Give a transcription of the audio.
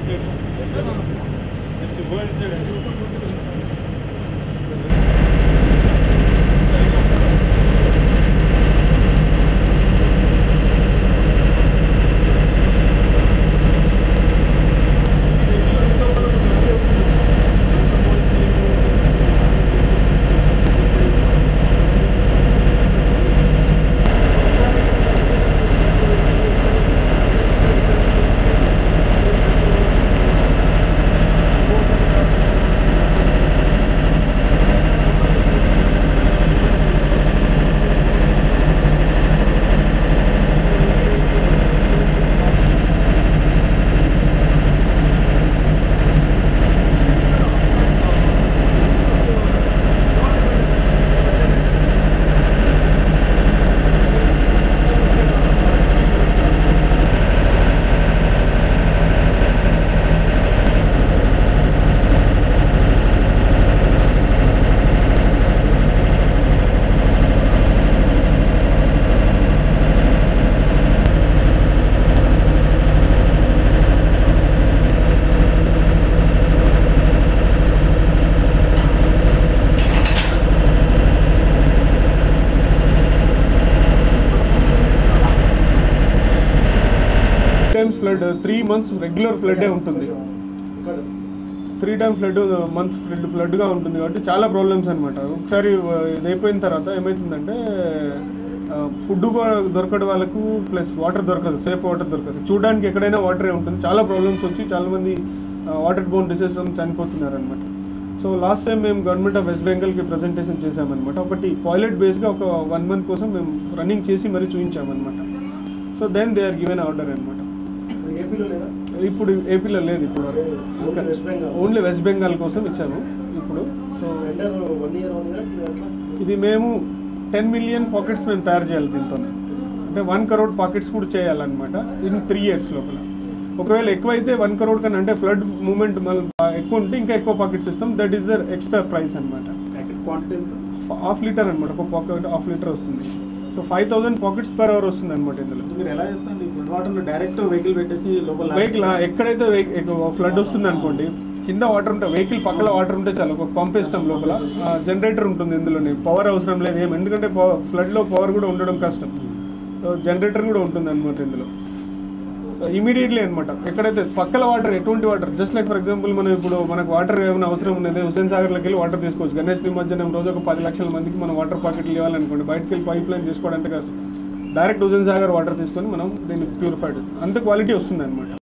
Times flood three months regular flood ఉంటుంది three times flood months flood ఫ్లడ్గా ఉంటుంది కాబట్టి చాలా ప్రాబ్లమ్స్ అనమాట ఒకసారి ఆ, ఇది అయిపోయిన తర్వాత ఏమవుతుందంటే ఫుడ్ కూడా దొరకడం వాళ్ళకు ప్లస్ వాటర్ దొరకదు సేఫ్ వాటర్ దొరకదు చూడడానికి ఎక్కడైనా వాటరే ఉంటుంది చాలా ప్రాబ్లమ్స్ వచ్చి చాలామంది వాటర్ బోన్ డిసీజ్ చనిపోతున్నారు అనమాట సో లాస్ట్ టైం మేము గవర్నమెంట్ ఆఫ్ వెస్ట్ బెంగాల్కి ప్రజెంటేషన్ చేసామన్నమాట ఒకటి పాయిలెట్ బేస్గా ఒక వన్ మంత్ కోసం మేము రన్నింగ్ చేసి మరీ చూపించామన్నమాట so then they are given order అనమాట ఏపీలో లేదా ఇప్పుడు ఏపీలో లేదు ఇప్పుడు ఇంకా వెస్ట్ బెంగాల్. ఓన్లీ వెస్ట్ బెంగాల్ కోసం ఇచ్చాము ఇప్పుడు so tender one year one year అట్లా ఇది మేము టెన్ మిలియన్ పాకెట్స్ మేము తయారు చేయాలి దీంతో అంటే వన్ కరోడ్ పాకెట్స్ కూడా చేయాలన్నమాట ఇన్ త్రీ ఇయర్స్ లోపల ఒకవేళ ఎక్కువ అయితే వన్ కరోడ్ కన్నా అంటే ఫ్లడ్ మూమెంట్ మళ్ళీ ఎక్కువ ఉంటే ఇంకా ఎక్కువ పాకెట్స్ ఇస్తాం that is the extra price అనమాట ప్యాకెట్ క్వాంటిటీ ఎంత హాఫ్ లీటర్ అనమాట ఒక పాకెట్ హాఫ్ లీటర్ వస్తుంది so five thousand packets per hour వస్తుంది అనమాట ఇందులో మీరు ఎలా చేస్తారండి ఫ్లడ్ వాటర్ డైరెక్ట్ వెహికల్ పెట్టేసి లోపల వెహికల్ ఎక్కడైతే ఫ్లడ్ వస్తుంది అనుకోండి కింద వాటర్ ఉంటే వెహికల్ పక్కల వాటర్ ఉంటే చాలు ఒక పంపేస్తాం లోపల జనరేటర్ ఉంటుంది ఇందులోనే పవర్ అవసరం లేదు ఏం ఎందుకంటే ఫ్లడ్లో పవర్ కూడా ఉండడం కష్టం సో జనరేటర్ కూడా ఉంటుంది అనమాట ఇందులో సో ఇమీడియట్లీ అనమాట ఎక్కడైతే పక్కల వాటర్ ఎటువంటి water just like for example మనం ఇప్పుడు మనకు వాటర్ ఏమైనా అవసరం ఉన్నది హుసేన్ సాగర్లోకి వెళ్ళి వాటర్ తీసుకోవచ్చు గణేష్ నిమజ్జనం రోజు ఒక పది లక్షల మందికి మనం వాటర్ ప్యాకెట్లు ఇవ్వాలనుకోండి బయటకు వెళ్ళి పైప్ లైన్ తీసుకోవడానికి కష్టం డైరెక్ట్ హుసేన్ సాగర్ వాటర్ తీసుకొని మనం దీన్ని ప్యూరిఫైడ్ అంత క్వాలిటీ వస్తుంది అనమాట